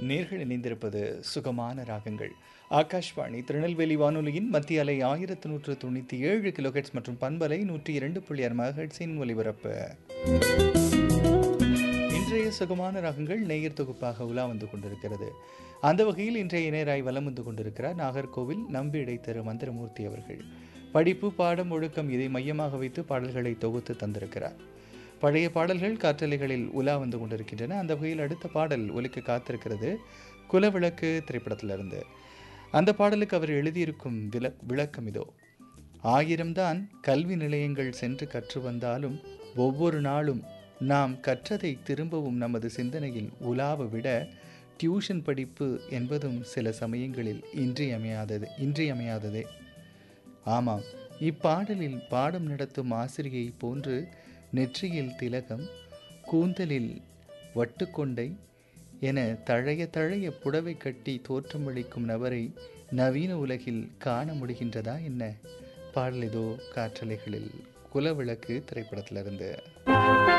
நேர்கள் இணைந்திருப்பது சுகமான ராகங்கள் ஆகாஷ்வாணி திருநெல்வேலி வானொலியின் மத்திய அலை ஆயிரத்து நூற்று தொண்ணூற்றி ஏழு கிலோஹெட்ஸ் மற்றும் பண்பலை நூற்றி இரண்டு புள்ளி ஆறு மெகாஹெட்ஸின் ஒலிபரப்பு இன்றைய சுகமான ராகங்கள் நேயர் தொகுப்பாக உலா வந்து கொண்டிருக்கிறது அந்த வகையில் இன்றைய நேராய் வலம் வந்து கொண்டிருக்கிறார் நாகர்கோவில் நம்பிடை திரு மந்திரமூர்த்தி அவர்கள் படிப்பு பாடம் ஒழுக்கம் இதை மையமாக வைத்து பாடல்களை தொகுத்து தந்திருக்கிறார் பழைய பாடல்கள் காற்றலைகளில் உலா வந்து கொண்டிருக்கின்றன அந்த வகையில் அடுத்த பாடல் ஒலிக்க காத்திருக்கிறது குலவிளக்கு திரைப்படத்திலிருந்து அந்த பாடலுக்கு அவர் எழுதியிருக்கும் விள விளக்கம் இதோ ஆயிரம்தான் கல்வி நிலையங்கள் சென்று கற்று வந்தாலும் ஒவ்வொரு நாளும் நாம் கற்றதை திரும்பவும் நமது சிந்தனையில் உலாவ விட டியூஷன் படிப்பு என்பதும் சில சமயங்களில் இன்றியமையாதது இன்றியமையாததே ஆமாம் இப்பாடலில் பாடம் நடத்தும் ஆசிரியை போன்று நெற்றியில் திலகம் கூந்தலில் வட்டுக்கொண்டை என தழைய தழைய புடவை கட்டி தோற்றமளிக்கும் நபரை நவீன உலகில் காண முடிகின்றதா என்ன பாடல் இதோ காற்றலைகளில் குலவிளக்கு திரைப்படத்திலிருந்து